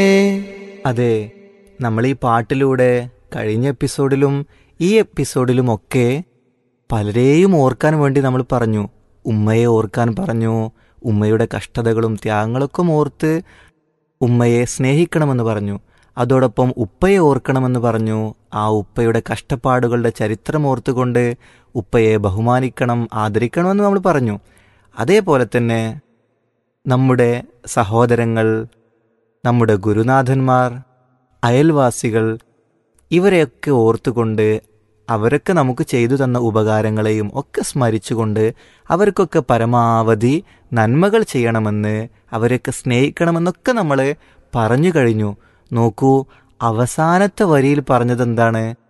അതെ നമ്മൾ ഈ പാട്ടിലൂടെ കഴിഞ്ഞ എപ്പിസോഡിലും ഈ എപ്പിസോഡിലുമൊക്കെ പലരെയും ഓർക്കാൻ വേണ്ടി നമ്മൾ പറഞ്ഞു ഉമ്മയെ ഓർക്കാൻ പറഞ്ഞു ഉമ്മയുടെ കഷ്ടതകളും ത്യാഗങ്ങളൊക്കെ ഓർത്ത് ഉമ്മയെ സ്നേഹിക്കണമെന്ന് പറഞ്ഞു അതോടൊപ്പം ഉപ്പയെ ഓർക്കണമെന്ന് പറഞ്ഞു ആ ഉപ്പയുടെ കഷ്ടപ്പാടുകളുടെ ചരിത്രം ഓർത്തുകൊണ്ട് ഉപ്പയെ ബഹുമാനിക്കണം ആദരിക്കണമെന്ന് നമ്മൾ പറഞ്ഞു അതേപോലെ തന്നെ നമ്മുടെ സഹോദരങ്ങൾ നമ്മുടെ ഗുരുനാഥന്മാർ അയൽവാസികൾ ഇവരെയൊക്കെ ഓർത്തുകൊണ്ട് അവരൊക്കെ നമുക്ക് ചെയ്തു തന്ന ഉപകാരങ്ങളെയും ഒക്കെ സ്മരിച്ചുകൊണ്ട് അവർക്കൊക്കെ പരമാവധി നന്മകൾ ചെയ്യണമെന്ന് അവരൊക്കെ സ്നേഹിക്കണമെന്നൊക്കെ നമ്മൾ പറഞ്ഞു കഴിഞ്ഞു നോക്കൂ അവസാനത്തെ വരിയിൽ പറഞ്ഞതെന്താണ്